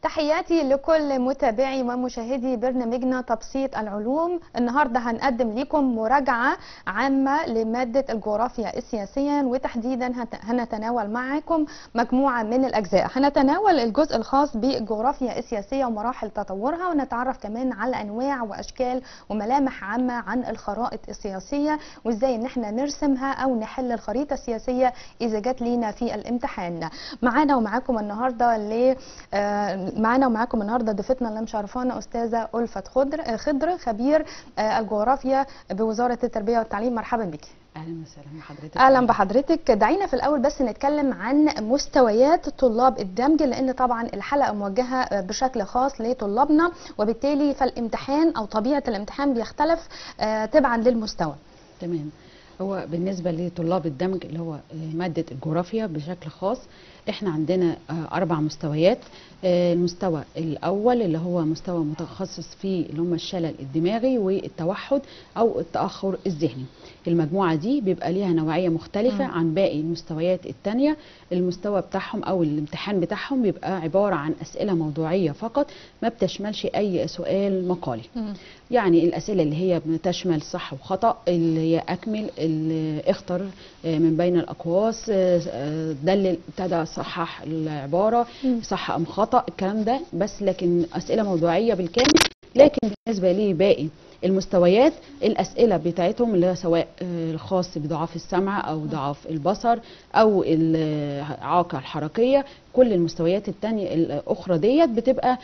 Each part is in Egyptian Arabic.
تحياتي لكل متابعي ومشاهدي برنامجنا تبسيط العلوم النهارده هنقدم لكم مراجعه عامه لماده الجغرافيا السياسيه وتحديدا هت- هنتناول معكم مجموعه من الاجزاء هنتناول الجزء الخاص بالجغرافيا السياسيه ومراحل تطورها ونتعرف كمان على انواع واشكال وملامح عامه عن الخرائط السياسيه وازاي ان احنا نرسمها او نحل الخريطه السياسيه اذا جت لينا في الامتحان معانا ومعاكم النهارده ل آه، معانا ومعاكم النهارده ضيفتنا اللي مشرفانا استاذه ألفت خضر آه، خضر خبير آه، الجغرافيا بوزاره التربيه والتعليم مرحبا بك اهلا وسهلا بحضرتك اهلا بحضرتك دعينا في الاول بس نتكلم عن مستويات طلاب الدمج لان طبعا الحلقه موجهه بشكل خاص لطلابنا وبالتالي فالامتحان او طبيعه الامتحان بيختلف آه، تبعا للمستوى تمام هو بالنسبه لطلاب الدمج اللي هو ماده الجغرافيا بشكل خاص احنا عندنا آه، اربع مستويات آه، المستوى الاول اللي هو مستوى متخصص في اللي هم الشلل الدماغي والتوحد او التاخر الذهني المجموعه دي بيبقى ليها نوعيه مختلفه مم. عن باقي المستويات التانية المستوى بتاعهم او الامتحان بتاعهم بيبقى عباره عن اسئله موضوعيه فقط ما بتشملش اي سؤال مقالي يعني الأسئلة اللي هي بتشمل صح وخطأ اللي هي أكمل اللي اختر آه، من بين الأقواس آه، آه، دلل ابتدى صحح العبارة مم. صح أم خطأ الكلام ده بس لكن أسئلة موضوعية بالكامل لكن بالنسبة لباقي المستويات الأسئلة بتاعتهم اللي هي سواء آه، الخاص بضعاف السمع أو ضعاف البصر أو الإعاقة الحركية كل المستويات التانية الأخرى ديت بتبقى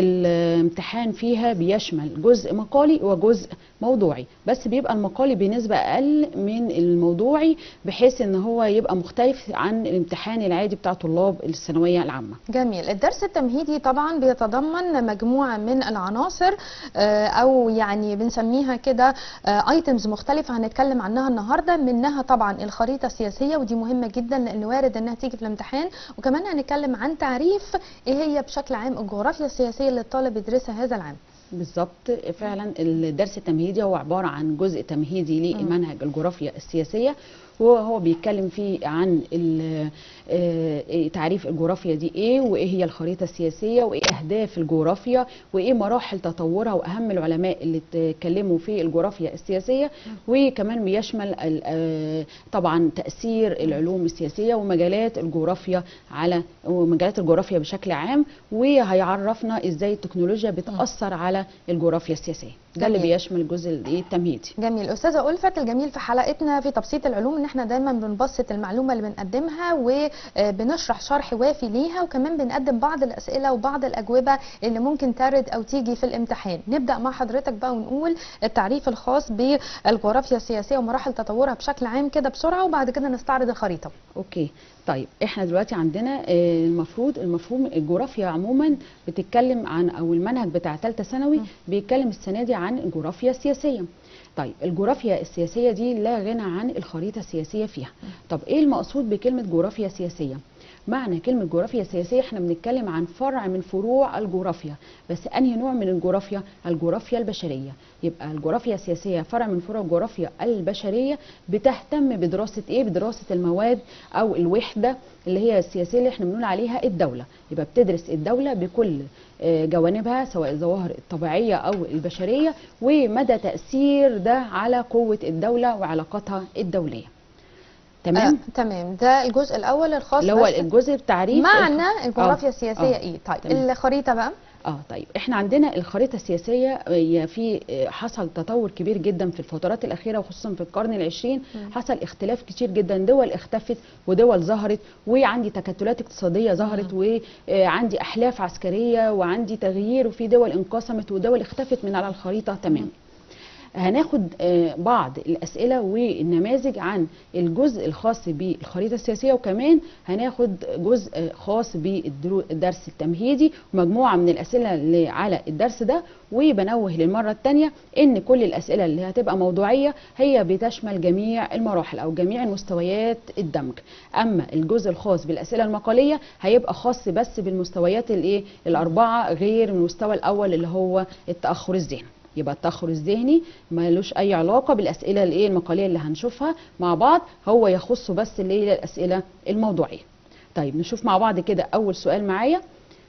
الامتحان فيها بيشمل جزء مقالي وجزء موضوعي بس بيبقى المقالي بنسبة أقل من الموضوعي بحيث ان هو يبقى مختلف عن الامتحان العادي بتاع طلاب الثانوية العامة جميل الدرس التمهيدي طبعا بيتضمن مجموعة من العناصر آه، او يعني بنسميها كده ايتمز مختلفة هنتكلم عنها النهاردة منها طبعا الخريطة السياسية ودي مهمة جدا لان وارد انها تيجي في الامتحان وكمان هنتكلم عن تعريف ايه هي بشكل عام الجغرافيا السياسية اللي الطالب يدرسها هذا العام بالظبط فعلا الدرس التمهيدي هو عبارة عن جزء تمهيدي لمنهج الجغرافيا السياسية وهو بيتكلم فيه عن ال- آه، إيه تعريف الجغرافيا دي ايه وايه هي الخريطة السياسية وايه اهداف الجغرافيا وايه مراحل تطورها واهم العلماء اللي اتكلموا في الجغرافيا السياسية وكمان بيشمل ال- آه، طبعا تأثير العلوم السياسية ومجالات الجغرافيا على ومجالات الجغرافيا بشكل عام وهيعرفنا ازاي التكنولوجيا بتأثر على الجغرافيا السياسية ده اللي جميل. بيشمل الجزء الإيه التمهيدي جميل استاذه ألفت الجميل في حلقتنا في تبسيط العلوم ان احنا دايما بنبسط المعلومه اللي بنقدمها وبنشرح شرح وافي ليها وكمان بنقدم بعض الاسئله وبعض الاجوبه اللي ممكن ترد او تيجي في الامتحان نبدا مع حضرتك بقى ونقول التعريف الخاص بالجغرافيا السياسيه ومراحل تطورها بشكل عام كده بسرعه وبعد كده نستعرض الخريطه اوكي طيب احنا دلوقتي عندنا آه، المفروض المفهوم الجغرافيا عموما بتتكلم عن او المنهج بتاع ثالثه ثانوي م. بيتكلم السنه دي عن الجغرافيا السياسيه طيب الجغرافيا السياسيه دي لا غنى عن الخريطه السياسيه فيها طب ايه المقصود بكلمه جغرافيا سياسيه معنى كلمة جغرافيا سياسية احنا بنتكلم عن فرع من فروع الجغرافيا بس انهي نوع من الجغرافيا الجغرافيا البشرية يبقى الجغرافيا السياسية فرع من فروع الجغرافيا البشرية بتهتم بدراسة ايه بدراسة المواد او الوحدة اللي هي السياسية اللي احنا بنقول عليها الدولة يبقى بتدرس الدولة بكل آه، جوانبها سواء الظواهر الطبيعية او البشرية ومدى تأثير ده على قوة الدولة وعلاقاتها الدولية تمام آه تمام ده الجزء الاول الخاص اللي هو بس الجزء التعريف معنى الجغرافيا آه، السياسيه آه، ايه طيب تمام. الخريطه بقى اه طيب احنا عندنا الخريطه السياسيه هي في آه، حصل تطور كبير جدا في الفترات الاخيره وخصوصا في القرن العشرين مم. حصل اختلاف كتير جدا دول اختفت ودول ظهرت وعندي تكتلات اقتصاديه ظهرت وعندي احلاف عسكريه وعندي تغيير وفي دول انقسمت ودول اختفت من على الخريطه تماما هناخد آه، بعض الاسئله والنماذج عن الجزء الخاص بالخريطه السياسيه وكمان هناخد جزء آه، خاص بالدرس التمهيدي ومجموعه من الاسئله اللي على الدرس ده وبنوه للمره الثانيه ان كل الاسئله اللي هتبقى موضوعيه هي بتشمل جميع المراحل او جميع المستويات الدمج اما الجزء الخاص بالاسئله المقاليه هيبقى خاص بس بالمستويات الايه الاربعه غير المستوى الاول اللي هو التاخر الذهني يبقى التاخر الذهني ملوش اي علاقه بالاسئله الايه المقاليه اللي هنشوفها مع بعض هو يخص بس اللي هي الاسئله الموضوعيه طيب نشوف مع بعض كده اول سؤال معايا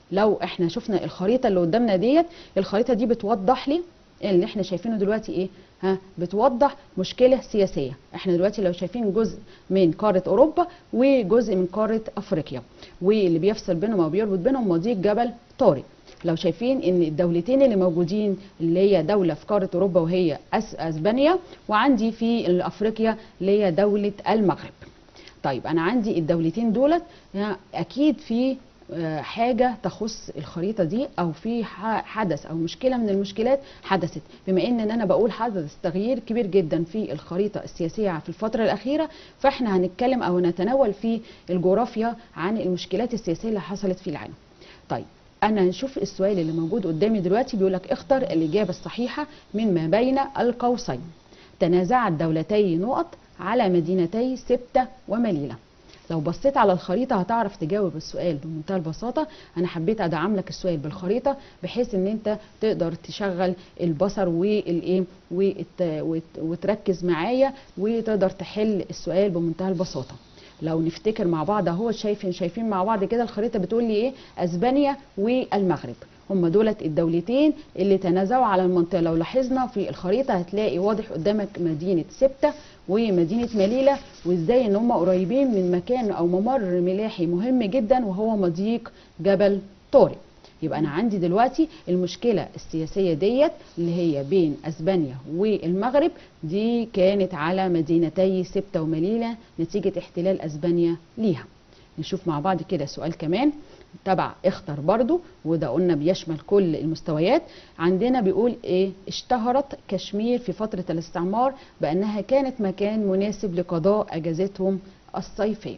لو احنا شفنا الخريطه اللي قدامنا ديت الخريطه دي بتوضح لي اللي احنا شايفينه دلوقتي ايه ها بتوضح مشكله سياسيه احنا دلوقتي لو شايفين جزء من قاره اوروبا وجزء من قاره افريقيا واللي بيفصل بينهم او بيربط بينهم مضيق جبل طارق لو شايفين ان الدولتين اللي موجودين اللي هي دوله في قاره اوروبا وهي أس اسبانيا وعندي في افريقيا اللي هي دوله المغرب طيب انا عندي الدولتين دولت يعني اكيد في آه، حاجه تخص الخريطه دي او في ح- حدث او مشكله من المشكلات حدثت بما ان انا بقول حدث تغيير كبير جدا في الخريطه السياسيه في الفتره الاخيره فاحنا هنتكلم او نتناول في الجغرافيا عن المشكلات السياسيه اللي حصلت في العالم طيب انا نشوف السؤال اللي موجود قدامي دلوقتي بيقول لك اختر الاجابه الصحيحه من ما بين القوسين تنازع الدولتي نقط على مدينتي سبتة ومليلة لو بصيت على الخريطة هتعرف تجاوب السؤال بمنتهى البساطة أنا حبيت أدعم لك السؤال بالخريطة بحيث إن أنت تقدر تشغل البصر والإيه والت- وت- وتركز معايا وتقدر تحل السؤال بمنتهى البساطة لو نفتكر مع بعض اهو شايفين شايفين مع بعض كده الخريطه بتقول لي ايه اسبانيا والمغرب هم دولت الدولتين اللي تنازعوا على المنطقه لو لاحظنا في الخريطه هتلاقي واضح قدامك مدينه سبته ومدينه مليله وازاي ان هم قريبين من مكان او ممر ملاحي مهم جدا وهو مضيق جبل طارق يبقى انا عندي دلوقتي المشكله السياسيه ديت اللي هي بين اسبانيا والمغرب دي كانت على مدينتي سبته ومليله نتيجه احتلال اسبانيا ليها نشوف مع بعض كده سؤال كمان تبع اختر برضو وده قلنا بيشمل كل المستويات عندنا بيقول ايه اشتهرت كشمير في فتره الاستعمار بانها كانت مكان مناسب لقضاء اجازتهم الصيفيه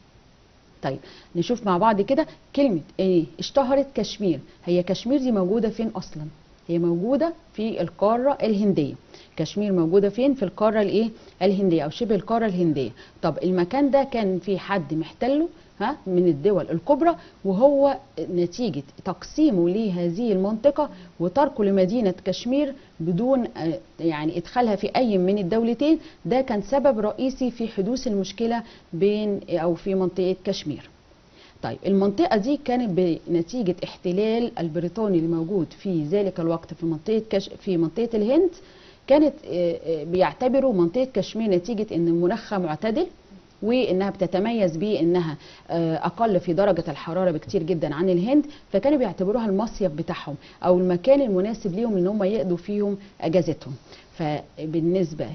طيب نشوف مع بعض كده كلمة ايه اشتهرت كشمير هي كشمير دي موجودة فين اصلا هي موجودة في القارة الهندية كشمير موجودة فين في القارة الايه الهندية او شبه القارة الهندية طب المكان ده كان في حد محتله ها من الدول الكبرى وهو نتيجة تقسيمه لهذه المنطقة وتركه لمدينة كشمير بدون آه، يعني ادخالها في اي من الدولتين ده كان سبب رئيسي في حدوث المشكلة بين او في منطقة كشمير طيب المنطقة دي كانت بنتيجة احتلال البريطاني اللي موجود في ذلك الوقت في منطقة كش في منطقة الهند كانت آه، آه، بيعتبروا منطقة كشمير نتيجة ان مناخها معتدل وانها بتتميز بانها آه، اقل في درجه الحراره بكتير جدا عن الهند فكانوا بيعتبروها المصيف بتاعهم او المكان المناسب ليهم ان هم يقضوا فيهم اجازتهم فبالنسبه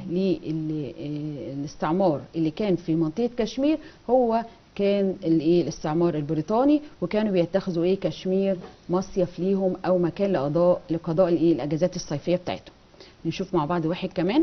للاستعمار اللي كان في منطقه كشمير هو كان الايه الاستعمار البريطاني وكانوا بيتخذوا ايه كشمير مصيف ليهم او مكان لقضاء لقضاء الايه الاجازات الصيفيه بتاعتهم نشوف مع بعض واحد كمان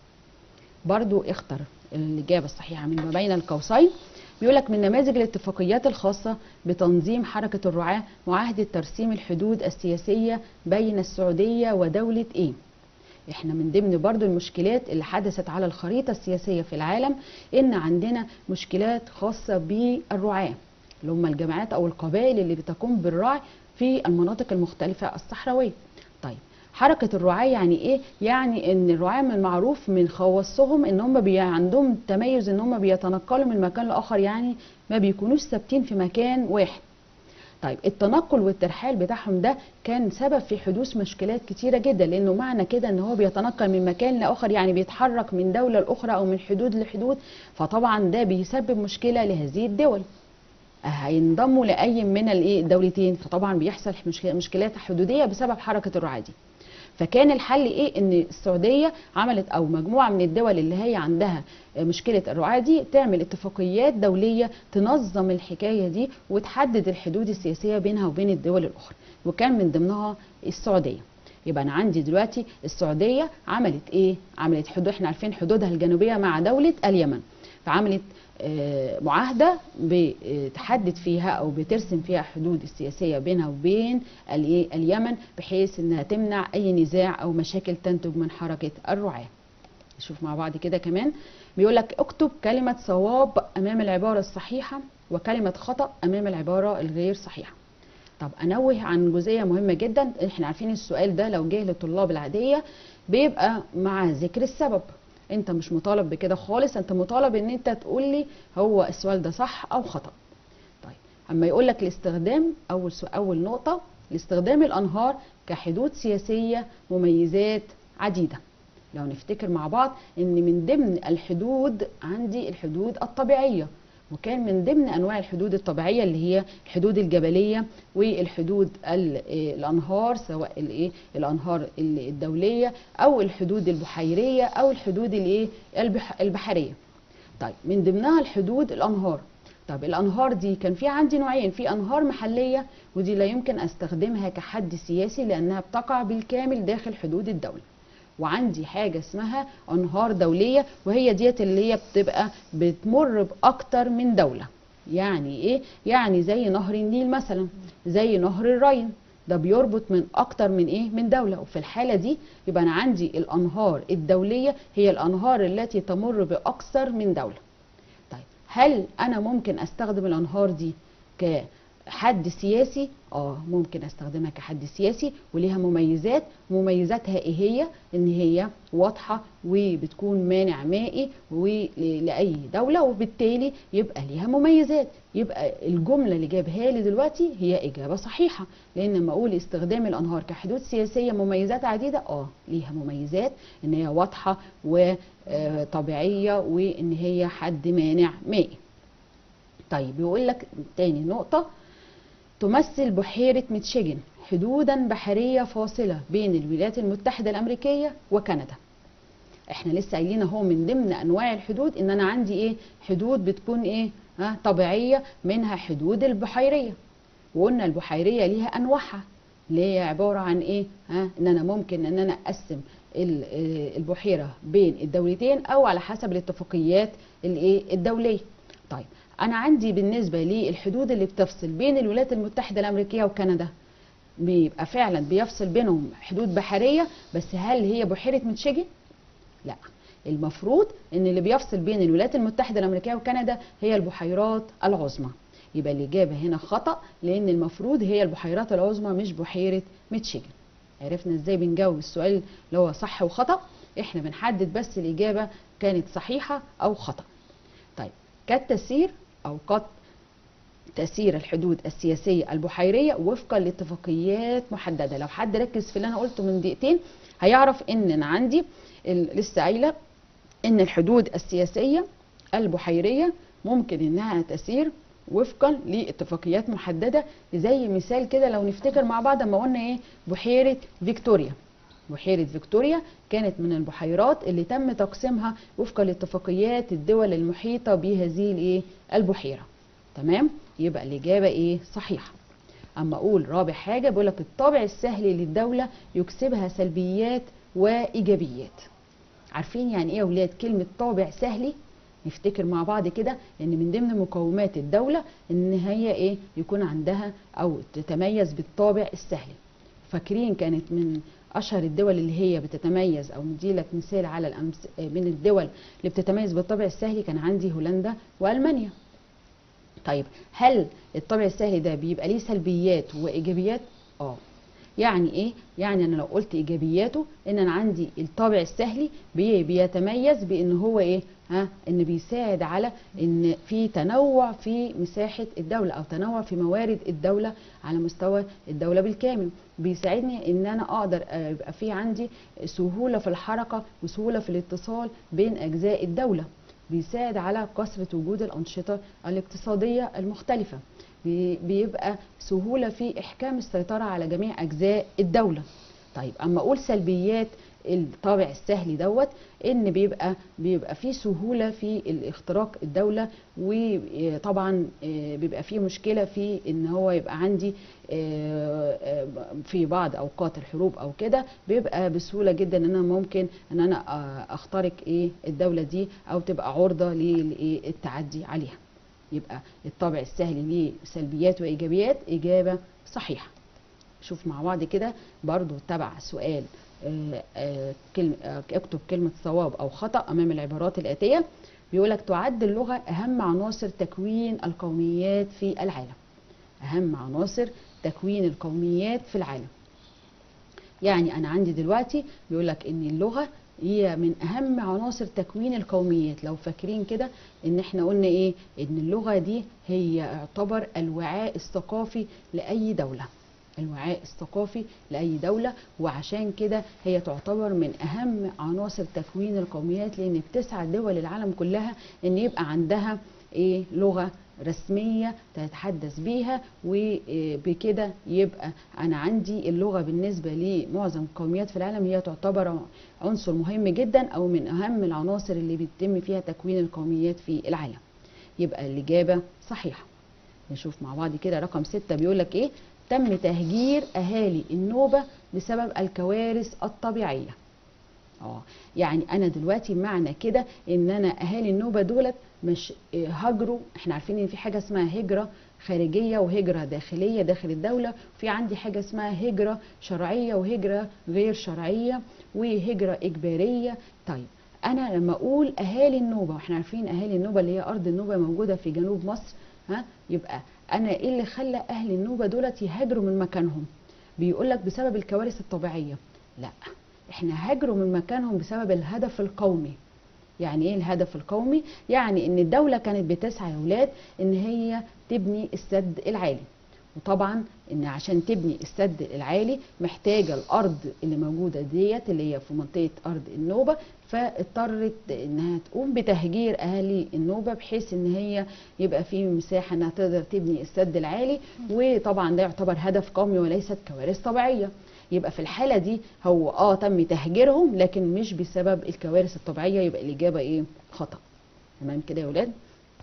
برضو اختر الإجابة الصحيحة من ما بين القوسين بيقول لك من نماذج الاتفاقيات الخاصة بتنظيم حركة الرعاة معاهدة ترسيم الحدود السياسية بين السعودية ودولة إيه؟ احنا من ضمن برضو المشكلات اللي حدثت على الخريطة السياسية في العالم ان عندنا مشكلات خاصة بالرعاة اللي هم الجماعات او القبائل اللي بتقوم بالرعي في المناطق المختلفة الصحراوية طيب حركة الرعاة يعني ايه؟ يعني ان الرعاة من المعروف من خواصهم ان هم بي عندهم تميز ان هم بيتنقلوا من مكان لاخر يعني ما بيكونوش ثابتين في مكان واحد طيب التنقل والترحال بتاعهم ده كان سبب في حدوث مشكلات كتيرة جدا لانه معنى كده ان هو بيتنقل من مكان لاخر يعني بيتحرك من دولة لاخرى او من حدود لحدود فطبعا ده بيسبب مشكلة لهذه الدول هينضموا لاي من الايه الدولتين فطبعا بيحصل مشك- مشكلات حدوديه بسبب حركه الرعاة دي فكان الحل ايه ان السعوديه عملت او مجموعه من الدول اللي هي عندها مشكله الرعاة دي تعمل اتفاقيات دوليه تنظم الحكايه دي وتحدد الحدود السياسيه بينها وبين الدول الاخرى وكان من ضمنها السعوديه يبقى انا عندي دلوقتي السعوديه عملت ايه عملت حدود احنا عارفين حدودها الجنوبيه مع دوله اليمن فعملت آه، معاهده بتحدد فيها او بترسم فيها حدود السياسيه بينها وبين الايه اليمن بحيث انها تمنع اي نزاع او مشاكل تنتج من حركه الرعاه نشوف مع بعض كده كمان بيقول لك اكتب كلمه صواب امام العباره الصحيحه وكلمه خطا امام العباره الغير صحيحه طب انوه عن جزئيه مهمه جدا احنا عارفين السؤال ده لو جه للطلاب العاديه بيبقى مع ذكر السبب انت مش مطالب بكده خالص انت مطالب ان انت تقول لي هو السؤال ده صح او خطا طيب اما يقول لك الاستخدام اول سو اول نقطه لاستخدام الانهار كحدود سياسيه مميزات عديده لو نفتكر مع بعض ان من ضمن الحدود عندي الحدود الطبيعيه وكان من ضمن انواع الحدود الطبيعيه اللي هي الحدود الجبليه والحدود ال- إيه الانهار سواء الايه الانهار ال- الدوليه او الحدود البحيريه او الحدود الايه البح- البحريه طيب من ضمنها الحدود الانهار طب الانهار دي كان في عندي نوعين في انهار محليه ودي لا يمكن استخدمها كحد سياسي لانها بتقع بالكامل داخل حدود الدوله وعندي حاجه اسمها انهار دوليه وهي ديت اللي هي بتبقى بتمر باكتر من دوله يعني ايه يعني زي نهر النيل مثلا زي نهر الراين ده بيربط من اكتر من ايه من دوله وفي الحاله دي يبقى انا عندي الانهار الدوليه هي الانهار التي تمر باكثر من دوله طيب هل انا ممكن استخدم الانهار دي كحد سياسي اه ممكن استخدمها كحد سياسي وليها مميزات مميزاتها ايه هي ان هي واضحه وبتكون مانع مائي ولاي دوله وبالتالي يبقى ليها مميزات يبقى الجمله اللي جابها لي دلوقتي هي اجابه صحيحه لان لما اقول استخدام الانهار كحدود سياسيه مميزات عديده اه ليها مميزات ان هي واضحه وطبيعيه وان هي حد مانع مائي طيب يقول لك تاني نقطة تمثل بحيرة ميتشيجن حدودا بحرية فاصلة بين الولايات المتحدة الأمريكية وكندا احنا لسه قايلين اهو من ضمن انواع الحدود ان انا عندي ايه حدود بتكون ايه ها طبيعية منها حدود البحيرية وقلنا البحيرية ليها انواعها اللي هي عبارة عن ايه ها ان انا ممكن ان انا اقسم ال- آه، البحيرة بين الدولتين او على حسب الاتفاقيات الايه الدولية طيب انا عندي بالنسبه للحدود اللي بتفصل بين الولايات المتحده الامريكيه وكندا بيبقى فعلا بيفصل بينهم حدود بحريه بس هل هي بحيره ميتشيجن لا المفروض ان اللي بيفصل بين الولايات المتحده الامريكيه وكندا هي البحيرات العظمى يبقى الاجابه هنا خطا لان المفروض هي البحيرات العظمى مش بحيره ميتشيجن عرفنا ازاي بنجاوب السؤال اللي هو صح وخطا احنا بنحدد بس الاجابه كانت صحيحه او خطا طيب كالتسيير او قد تسير الحدود السياسية البحيرية وفقا لاتفاقيات محددة لو حد ركز في اللي انا قلته من دقيقتين هيعرف ان انا عندي ال- لسه قايلة ان الحدود السياسية البحيرية ممكن انها تسير وفقا لاتفاقيات محددة زي مثال كده لو نفتكر مع بعض اما قلنا ايه بحيرة فيكتوريا بحيرة فيكتوريا كانت من البحيرات اللي تم تقسيمها وفقا لاتفاقيات الدول المحيطة بهذه الايه البحيرة تمام يبقى الإجابة ايه صحيحة أما أقول رابع حاجة بقول لك الطابع السهل للدولة يكسبها سلبيات وإيجابيات عارفين يعني ايه يا ولاد كلمة طابع سهلي نفتكر مع بعض كده ان من ضمن مقومات الدولة ان هي ايه يكون عندها او تتميز بالطابع السهلي فاكرين كانت من اشهر الدول اللي هي بتتميز او ندي لك مثال على الأمس من الدول اللي بتتميز بالطابع السهلي كان عندي هولندا والمانيا طيب هل الطابع السهلي ده بيبقى ليه سلبيات وايجابيات اه يعني ايه يعني انا لو قلت ايجابياته ان انا عندي الطابع السهلي بي بيتميز بان هو ايه ها ان بيساعد على ان في تنوع في مساحه الدوله او تنوع في موارد الدوله على مستوى الدوله بالكامل بيساعدني ان انا اقدر آه، يبقى في عندي سهوله في الحركه وسهوله في الاتصال بين اجزاء الدوله بيساعد على كثره وجود الانشطه الاقتصاديه المختلفه بي- بيبقى سهوله في احكام السيطره على جميع اجزاء الدوله طيب اما اقول سلبيات الطابع السهلي دوت ان بيبقى بيبقى فيه سهوله في الاختراق الدوله وطبعا آه، بيبقى فيه مشكله في ان هو يبقى عندي آه، آه، في بعض اوقات الحروب او كده بيبقى بسهوله جدا ان انا ممكن ان انا آه، اخترق ايه الدوله دي او تبقى عرضه للتعدي عليها يبقى الطابع السهلي ليه سلبيات وايجابيات اجابه صحيحه شوف مع بعض كده برضو تبع سؤال آه، آه، كلمة آه، اكتب كلمة صواب أو خطأ أمام العبارات الآتية بيقولك تعد اللغة أهم عناصر تكوين القوميات في العالم أهم عناصر تكوين القوميات في العالم يعني أنا عندي دلوقتي بيقولك إن اللغة هي من اهم عناصر تكوين القوميات لو فاكرين كده ان احنا قلنا ايه ان اللغه دي هي يعتبر الوعاء الثقافي لاي دوله الوعاء الثقافي لاي دوله وعشان كده هي تعتبر من اهم عناصر تكوين القوميات لان بتسعى دول العالم كلها ان يبقى عندها ايه لغه رسميه تتحدث بيها وبكده يبقى انا عندي اللغه بالنسبه لمعظم القوميات في العالم هي تعتبر عنصر مهم جدا او من اهم العناصر اللي بيتم فيها تكوين القوميات في العالم يبقى الاجابه صحيحه نشوف مع بعض كده رقم ستة بيقول لك ايه تم تهجير اهالي النوبه بسبب الكوارث الطبيعيه اه يعني انا دلوقتي معنى كده ان انا اهالي النوبه دولت مش آه، هاجروا احنا عارفين ان في حاجه اسمها هجره خارجيه وهجره داخليه داخل الدوله وفي عندي حاجه اسمها هجره شرعيه وهجره غير شرعيه وهجره اجباريه طيب انا لما اقول اهالي النوبه واحنا عارفين اهالي النوبه اللي هي ارض النوبه موجوده في جنوب مصر ها يبقى انا ايه اللي خلى اهل النوبه دولت يهاجروا من مكانهم بيقول لك بسبب الكوارث الطبيعيه لا احنا هاجروا من مكانهم بسبب الهدف القومي يعني ايه الهدف القومي يعني ان الدوله كانت بتسعى يا اولاد ان هي تبني السد العالي وطبعا ان عشان تبني السد العالي محتاجه الارض اللي موجوده ديت اللي هي في منطقه ارض النوبه فاضطرت انها تقوم بتهجير اهالي النوبه بحيث ان هي يبقى في مساحه انها تقدر تبني السد العالي وطبعا ده يعتبر هدف قومي وليست كوارث طبيعيه يبقى في الحاله دي هو اه تم تهجيرهم لكن مش بسبب الكوارث الطبيعيه يبقى الاجابه ايه خطا تمام كده يا ولاد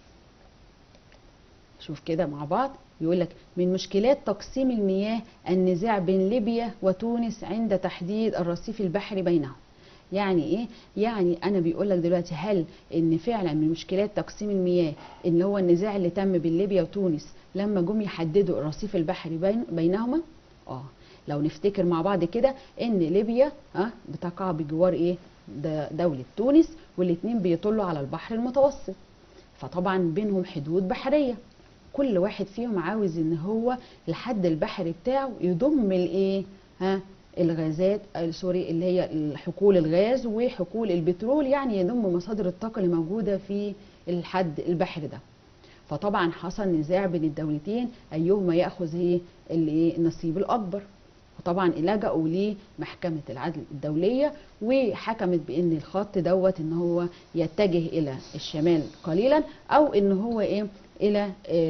شوف كده مع بعض يقول لك من مشكلات تقسيم المياه النزاع بين ليبيا وتونس عند تحديد الرصيف البحري بينهم يعني ايه يعني انا بيقول لك دلوقتي هل ان فعلا من مشكلات تقسيم المياه ان هو النزاع اللي تم بين ليبيا وتونس لما جم يحددوا الرصيف البحري بين بينهما اه لو نفتكر مع بعض كده ان ليبيا ها بتقع بجوار ايه ده دولة تونس والاتنين بيطلوا على البحر المتوسط فطبعا بينهم حدود بحرية كل واحد فيهم عاوز ان هو الحد البحري بتاعه يضم الايه ها الغازات آه، سوري اللي هي حقول الغاز وحقول البترول يعني يضم مصادر الطاقة اللي موجودة في الحد البحري ده فطبعا حصل نزاع بين الدولتين ايهما ياخذ ايه اللي النصيب الاكبر وطبعا لجأوا لمحكمة العدل الدولية وحكمت بأن الخط دوت ان هو يتجه إلى الشمال قليلا أو ان هو ايه إلى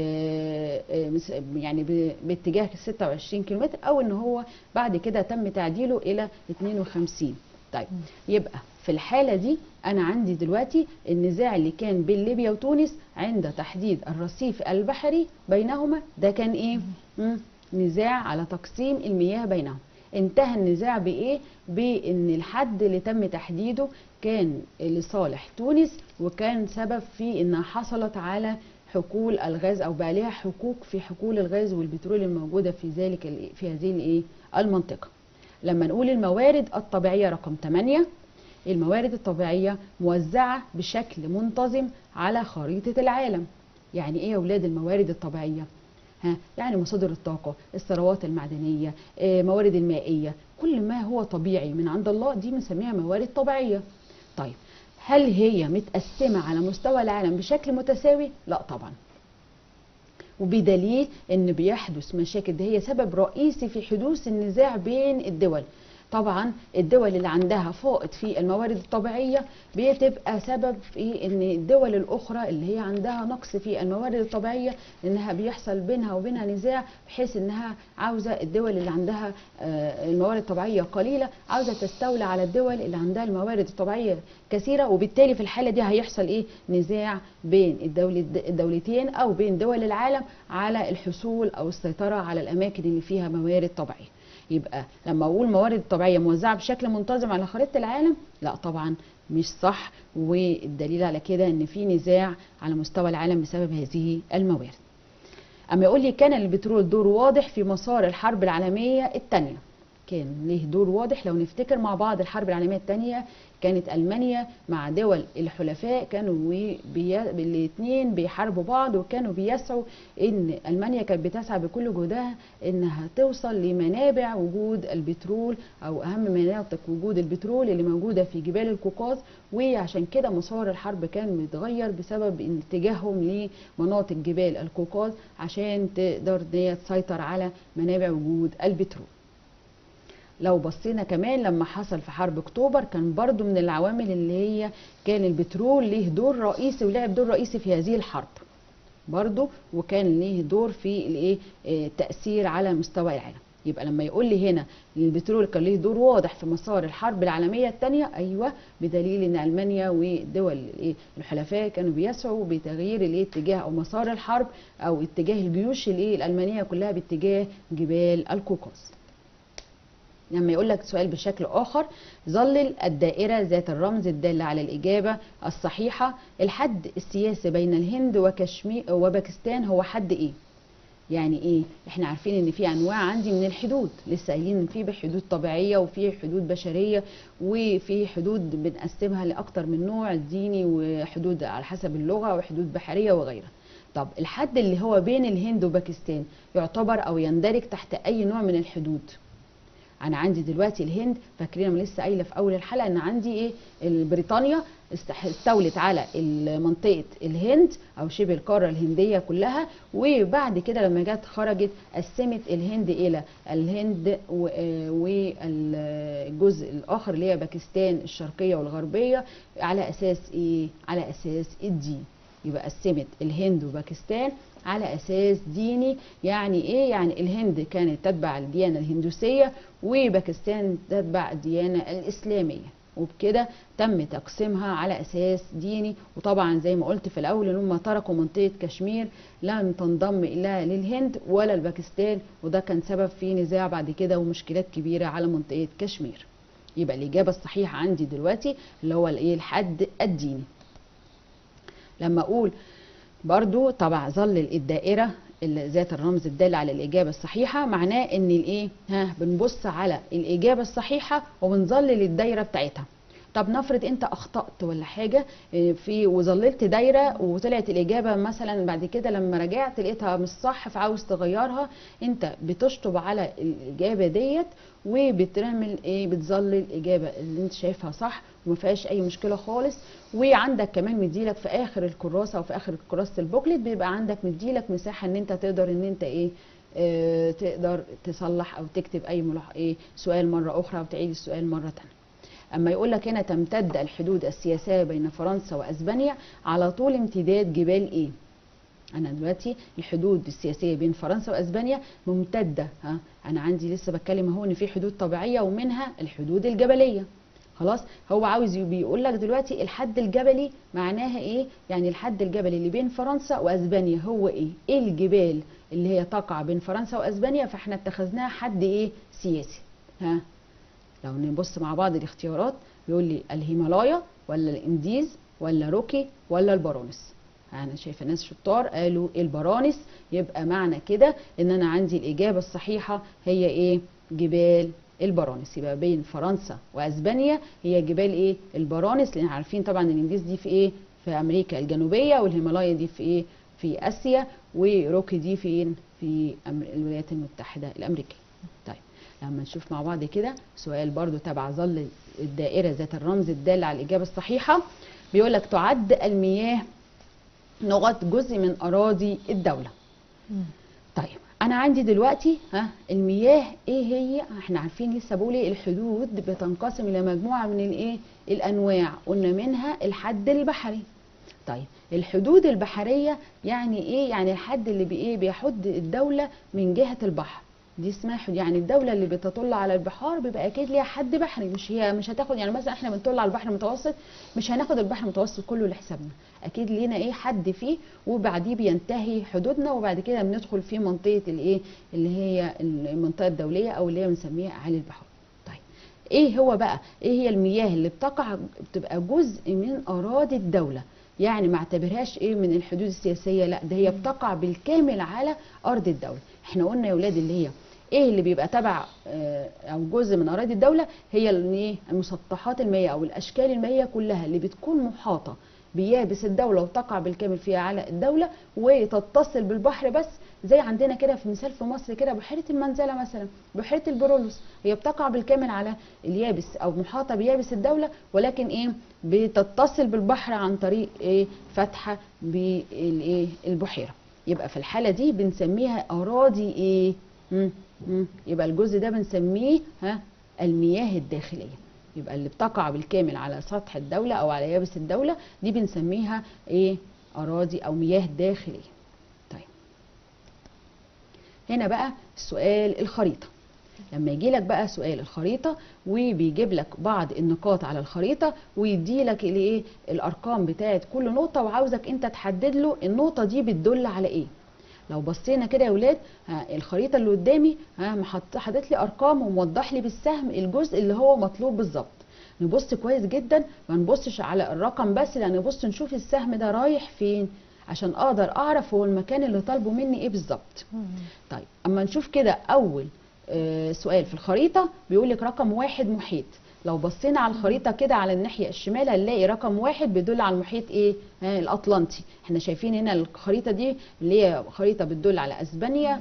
آه، آه، مس- يعني ب- باتجاه 26 كيلومتر أو ان هو بعد كده تم تعديله إلى 52 طيب يبقى في الحالة دي أنا عندي دلوقتي النزاع اللي كان بين ليبيا وتونس عند تحديد الرصيف البحري بينهما ده كان إيه؟ مم. نزاع على تقسيم المياه بينهم انتهى النزاع بايه بان الحد اللي تم تحديده كان لصالح تونس وكان سبب في انها حصلت على حقول الغاز او بقى لها حقوق في حقول الغاز والبترول الموجوده في ذلك ال- في هذه الايه المنطقه لما نقول الموارد الطبيعيه رقم 8 الموارد الطبيعيه موزعه بشكل منتظم على خريطه العالم يعني ايه يا اولاد الموارد الطبيعيه ها يعني مصادر الطاقة الثروات المعدنية آه، موارد المائية كل ما هو طبيعي من عند الله دي بنسميها موارد طبيعية طيب هل هي متقسمة على مستوى العالم بشكل متساوي؟ لا طبعا وبدليل ان بيحدث مشاكل ده هي سبب رئيسي في حدوث النزاع بين الدول طبعا الدول اللي عندها فائض في الموارد الطبيعيه بتبقى سبب في ان الدول الاخرى اللي هي عندها نقص في الموارد الطبيعيه انها بيحصل بينها وبينها نزاع بحيث انها عاوزه الدول اللي عندها آه، الموارد الطبيعيه قليله عاوزه تستولى على الدول اللي عندها الموارد الطبيعيه كثيره وبالتالي في الحاله دي هيحصل ايه نزاع بين الدول الدولتين او بين دول العالم على الحصول او السيطره على الاماكن اللي فيها موارد طبيعيه يبقى لما اقول موارد طبيعيه موزعه بشكل منتظم على خريطه العالم لا طبعا مش صح والدليل على كده ان في نزاع على مستوى العالم بسبب هذه الموارد اما يقول لي كان البترول دور واضح في مسار الحرب العالميه الثانيه كان له دور واضح لو نفتكر مع بعض الحرب العالميه الثانيه كانت المانيا مع دول الحلفاء كانوا الاثنين بيحاربوا بعض وكانوا بيسعوا ان المانيا كانت بتسعى بكل جهدها انها توصل لمنابع وجود البترول او اهم مناطق وجود البترول اللي موجوده في جبال القوقاز وعشان كده مسار الحرب كان متغير بسبب ان اتجاههم لمناطق جبال القوقاز عشان تقدر ان هي تسيطر على منابع وجود البترول لو بصينا كمان لما حصل في حرب اكتوبر كان برضو من العوامل اللي هي كان البترول ليه دور رئيسي ولعب دور رئيسي في هذه الحرب برضو وكان ليه دور في الايه التاثير على مستوى العالم يبقى لما يقول لي هنا ان البترول كان ليه دور واضح في مسار الحرب العالميه الثانيه ايوه بدليل ان المانيا ودول الايه الحلفاء كانوا بيسعوا بتغيير الايه اتجاه او مسار الحرب او اتجاه الجيوش الايه الالمانيه كلها باتجاه جبال القوقاز لما يقول لك سؤال بشكل آخر ظلل الدائرة ذات الرمز الدالة على الإجابة الصحيحة الحد السياسي بين الهند وكشمير وباكستان هو حد إيه؟ يعني ايه احنا عارفين ان في انواع عندي من الحدود لسه قايلين ان في حدود طبيعيه وفي حدود بشريه وفي حدود بنقسمها لاكتر من نوع ديني وحدود على حسب اللغه وحدود بحريه وغيرها طب الحد اللي هو بين الهند وباكستان يعتبر او يندرج تحت اي نوع من الحدود انا عندي دلوقتي الهند فاكرين انا لسه قايله في اول الحلقه ان عندي ايه بريطانيا استولت على منطقه الهند او شبه القاره الهنديه كلها وبعد كده لما جت خرجت قسمت الهند الى الهند والجزء الاخر اللي هي باكستان الشرقيه والغربيه على اساس ايه على اساس الدين يبقى قسمت الهند وباكستان على اساس ديني يعني ايه يعني الهند كانت تتبع الديانه الهندوسيه وباكستان تتبع الديانه الاسلاميه وبكده تم تقسيمها على اساس ديني وطبعا زي ما قلت في الاول ان هم تركوا منطقه كشمير لم تنضم لا للهند ولا لباكستان وده كان سبب في نزاع بعد كده ومشكلات كبيره على منطقه كشمير يبقى الاجابه الصحيحه عندي دلوقتي اللي هو الايه الحد الديني لما اقول برضو طبعا ظل الدائرة ذات الرمز الدال على الإجابة الصحيحة معناه إن الإيه؟ ها بنبص على الإجابة الصحيحة وبنظلل الدايرة بتاعتها. طب نفرض انت اخطات ولا حاجه في وظللت دايره وطلعت الاجابه مثلا بعد كده لما رجعت لقيتها مش صح فعاوز تغيرها انت بتشطب على الاجابه ديت وبتعمل ايه بتظلل الاجابه اللي انت شايفها صح وما فيهاش اي مشكله خالص وعندك كمان مديلك في اخر الكراسه او في اخر كراسه البوكلت بيبقى عندك مديلك مساحه ان انت تقدر ان انت ايه اه تقدر تصلح او تكتب اي ملاح ايه سؤال مره اخرى او تعيد السؤال مره ثانيه اما يقول لك هنا تمتد الحدود السياسيه بين فرنسا واسبانيا على طول امتداد جبال ايه انا دلوقتي الحدود السياسيه بين فرنسا واسبانيا ممتده ها انا عندي لسه بتكلم اهو ان في حدود طبيعيه ومنها الحدود الجبليه خلاص هو عاوز بيقول لك دلوقتي الحد الجبلي معناها ايه يعني الحد الجبلي اللي بين فرنسا واسبانيا هو ايه ايه الجبال اللي هي تقع بين فرنسا واسبانيا فاحنا اتخذناها حد ايه سياسي ها لو نبص مع بعض الاختيارات بيقول لي الهيمالايا ولا الانديز ولا روكي ولا البرونس انا شايفه ناس شطار قالوا البرانس يبقى معنى كده ان انا عندي الاجابه الصحيحه هي ايه جبال البرانس يبقى بين فرنسا واسبانيا هي جبال ايه البرانس لان عارفين طبعا الانديز دي في ايه في امريكا الجنوبيه والهيمالايا دي في ايه في اسيا وروكي دي فين في الولايات المتحده الامريكيه طيب لما نشوف مع بعض كده سؤال برضو تبع ظل الدائرة ذات الرمز الدال على الإجابة الصحيحة بيقول لك تعد المياه نقط جزء من أراضي الدولة طيب أنا عندي دلوقتي ها المياه إيه هي؟ إحنا عارفين لسه بقول إيه الحدود بتنقسم إلى مجموعة من الإيه؟ الأنواع قلنا منها الحد البحري طيب الحدود البحرية يعني إيه؟ يعني الحد اللي بإيه؟ بيحد الدولة من جهة البحر دي اسمها حدود يعني الدولة اللي بتطل على البحار بيبقى أكيد ليها حد بحري مش هي مش هتاخد يعني مثلا احنا بنطل على البحر المتوسط مش هناخد البحر المتوسط كله لحسابنا أكيد لينا إيه حد فيه وبعديه بينتهي حدودنا وبعد كده بندخل في منطقة الإيه اللي هي المنطقة الدولية أو اللي هي بنسميها أعالي البحار. طيب إيه هو بقى؟ إيه هي المياه اللي بتقع بتبقى جزء من أراضي الدولة؟ يعني ما اعتبرهاش ايه من الحدود السياسيه لا ده هي بتقع بالكامل على ارض الدوله احنا قلنا يا ولاد اللي هي ايه اللي بيبقى تبع آه، او جزء من اراضي الدوله هي ال- ايه المسطحات المائيه او الاشكال المائيه كلها اللي بتكون محاطه بيابس الدوله وتقع بالكامل فيها على الدوله وتتصل بالبحر بس زي عندنا كده في مثال في مصر كده بحيره المنزله مثلا بحيره البرولوس هي بتقع بالكامل على اليابس او محاطه بيابس الدوله ولكن ايه بتتصل بالبحر عن طريق ايه فتحه بالايه البحيره يبقى في الحاله دي بنسميها اراضي ايه مم. مم. يبقى الجزء ده بنسميه ها المياه الداخليه يبقى اللي بتقع بالكامل على سطح الدوله او على يابس الدوله دي بنسميها ايه اراضي او مياه داخليه طيب هنا بقى سؤال الخريطه لما يجي لك بقى سؤال الخريطه وبيجيب لك بعض النقاط على الخريطه ويدي لك الايه الارقام بتاعه كل نقطه وعاوزك انت تحدد له النقطه دي بتدل على ايه لو بصينا كده يا ولاد ها الخريطه اللي قدامي ها محط- حاطط لي ارقام وموضح لي بالسهم الجزء اللي هو مطلوب بالظبط نبص كويس جدا ما نبصش على الرقم بس لا نبص نشوف السهم ده رايح فين عشان اقدر اعرف هو المكان اللي طالبه مني ايه بالظبط طيب اما نشوف كده اول آه، سؤال في الخريطه بيقول لك رقم واحد محيط لو بصينا على الخريطه كده على الناحيه الشمال هنلاقي رقم واحد بيدل على المحيط ايه آه الاطلنطي احنا شايفين هنا الخريطه دي اللي هي خريطه بتدل على اسبانيا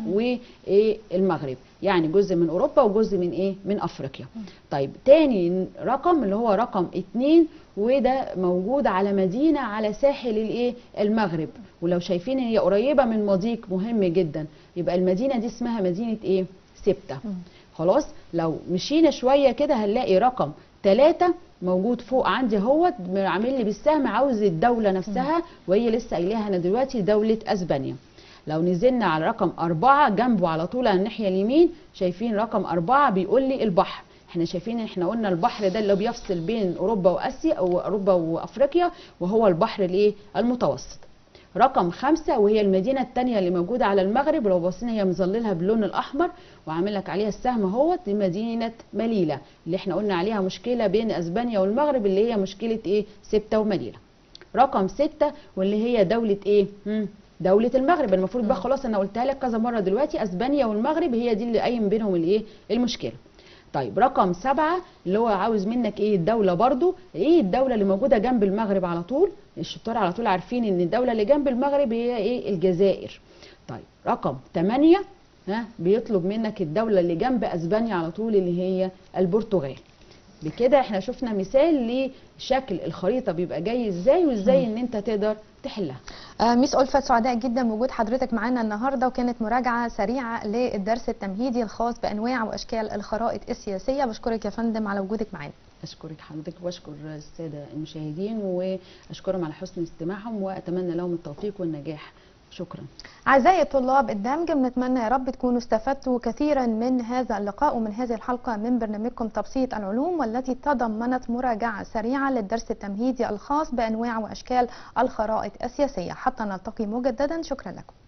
والمغرب يعني جزء من اوروبا وجزء من ايه من افريقيا طيب تاني رقم اللي هو رقم اتنين وده موجود على مدينه على ساحل الايه المغرب ولو شايفين هي قريبه من مضيق مهم جدا يبقى المدينه دي اسمها مدينه ايه سبته خلاص لو مشينا شويه كده هنلاقي رقم ثلاثة موجود فوق عندي اهوت عامل لي بالسهم عاوز الدولة نفسها وهي لسه قايلاها انا دلوقتي دولة اسبانيا لو نزلنا على رقم أربعة جنبه على طول على الناحية اليمين شايفين رقم أربعة بيقول لي البحر احنا شايفين احنا قلنا البحر ده اللي بيفصل بين اوروبا واسيا او اوروبا وافريقيا وهو البحر الايه المتوسط رقم خمسة وهي المدينة التانية اللي موجودة على المغرب لو بصينا هي مظللها باللون الأحمر وعامل لك عليها السهم اهوت دي مدينة مليلة اللي احنا قلنا عليها مشكلة بين أسبانيا والمغرب اللي هي مشكلة إيه سبتة ومليلة رقم ستة واللي هي دولة إيه مم. دولة المغرب المفروض بقى خلاص أنا قلتها لك كذا مرة دلوقتي أسبانيا والمغرب هي دي اللي قايم بينهم الإيه المشكلة طيب رقم سبعة اللي هو عاوز منك ايه الدولة برضو ايه الدولة اللي موجودة جنب المغرب على طول الشطار على طول عارفين ان الدولة اللي جنب المغرب هي ايه الجزائر طيب رقم تمانية ها بيطلب منك الدولة اللي جنب اسبانيا على طول اللي هي البرتغال بكده احنا شفنا مثال لشكل الخريطة بيبقى جاي ازاي وازاي ان انت تقدر تحلها آه، ميس ألفت سعداء جدا بوجود حضرتك معانا النهارده وكانت مراجعه سريعه للدرس التمهيدي الخاص بانواع واشكال الخرائط السياسيه بشكرك يا فندم على وجودك معانا اشكرك حضرتك واشكر الساده المشاهدين واشكرهم على حسن استماعهم واتمنى لهم التوفيق والنجاح شكرا أعزائي طلاب الدمج بنتمنى يا رب تكونوا استفدتوا كثيرا من هذا اللقاء ومن هذه الحلقة من برنامجكم تبسيط العلوم والتي تضمنت مراجعة سريعة للدرس التمهيدي الخاص بأنواع وأشكال الخرائط السياسية حتى نلتقي مجددا شكرا لكم